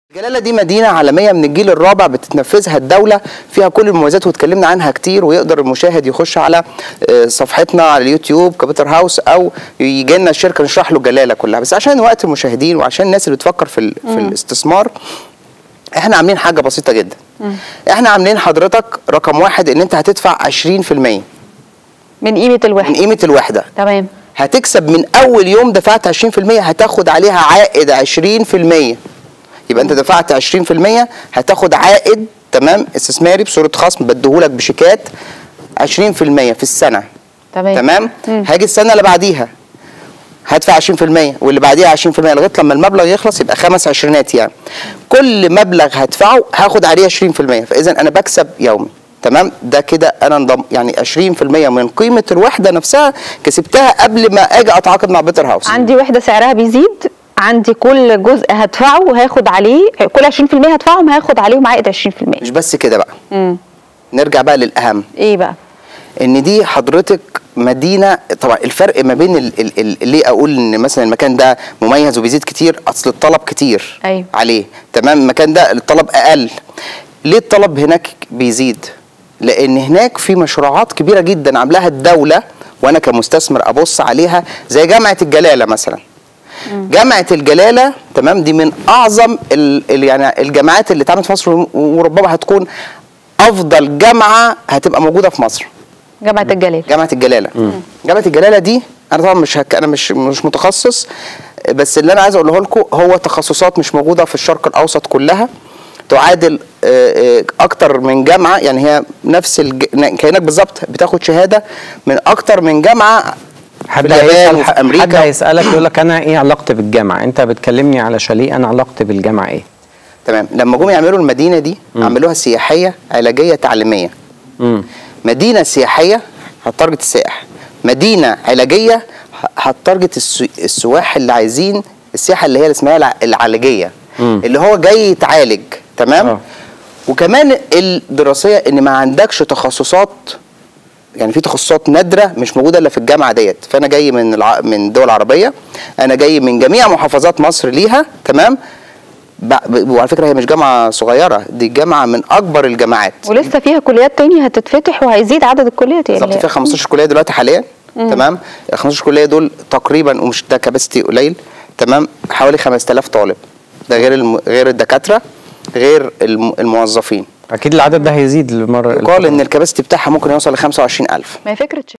الجلالة دي مدينة عالمية من الجيل الرابع بتتنفذها الدولة فيها كل المميزات واتكلمنا عنها كتير ويقدر المشاهد يخش على آه، صفحتنا على اليوتيوب كابيتال هاوس او يجي لنا الشركة نشرح له الجلالة كلها بس عشان وقت المشاهدين وعشان الناس اللي بتفكر في ال- في الاستثمار احنا عاملين حاجة بسيطة جدا احنا عاملين حضرتك رقم واحد ان انت هتدفع 20% من من قيمه الوحده قيمة الوحدة تمام هتكسب من اول يوم دفعت 20% هتاخد عليها عائد 20% يبقى انت دفعت 20% هتاخد عائد تمام استثماري بصوره خصم بديهولك بشيكات 20% في السنه تمام تمام مم. هاجي السنه اللي بعديها هدفع 20% واللي بعديها 20% لغايه لما المبلغ يخلص يبقى خمس عشرينات يعني كل مبلغ هدفعه هاخد عليه 20% فاذا انا بكسب يومي تمام ده كده انا انضم يعني 20% من قيمه الوحده نفسها كسبتها قبل ما اجي اتعاقد مع بيتر هاوس عندي وحده سعرها بيزيد عندي كل جزء هدفعه وهاخد عليه كل 20% هدفعهم هاخد عليهم عائد 20% مش بس كده بقى امم نرجع بقى للاهم ايه بقى ان دي حضرتك مدينه طبعا الفرق ما بين ال ال ال ليه اقول ان مثلا المكان ده مميز وبيزيد كتير اصل الطلب كتير أيوة. عليه تمام المكان ده الطلب اقل ليه الطلب هناك بيزيد لان هناك في مشروعات كبيره جدا عاملاها الدوله وانا كمستثمر ابص عليها زي جامعه الجلاله مثلا جامعه الجلاله تمام دي من اعظم ال ال يعني الجامعات اللي اتعملت في مصر وربما هتكون افضل جامعه هتبقى موجوده في مصر جامعه الجلال جامعه الجلاله جامعه الجلاله دي انا طبعا مش هك... انا مش مش متخصص بس اللي انا عايز اقوله لكم هو تخصصات مش موجوده في الشرق الاوسط كلها تعادل آه، آه، اكتر من جامعه يعني هي نفس الج... كانك بالظبط بتاخد شهاده من اكتر من جامعه في حد اليابان هيسأل وفي حد امريكا هيسألك يقول لك انا ايه علاقتي بالجامعة انت بتكلمني على شاليه انا علاقتي بالجامعة ايه تمام لما جم يعملوا المدينه دي عملوها سياحيه علاجيه تعليميه امم مدينه سياحيه هتارجت السائح مدينه علاجيه ه- هتارجت السو- السواح اللي عايزين السياحه اللي هي اللي اسمها الع- العلاجيه مم. اللي هو جاي يتعالج تمام آه. وكمان الدراسيه ان ما عندكش تخصصات يعني في تخصصات نادره مش موجوده الا في الجامعه ديت فانا جاي من الع... من الدول العربيه انا جاي من جميع محافظات مصر ليها تمام ب... ب... وعلى فكره هي مش جامعه صغيره دي جامعه من اكبر الجامعات ولسه فيها كليات تانية هتتفتح وهيزيد عدد الكليات يعني بالظبط فيها 15 كليه دلوقتي حاليا تمام ال 15 كليه دول تقريبا ومش ده كباستي قليل تمام حوالي 5000 طالب ده غير الم... غير الدكاتره غير الم... الموظفين اكيد العدد ده هيزيد المرة يقال ان الكباستي بتاعها ممكن يوصل ل 25000 ما هي فكره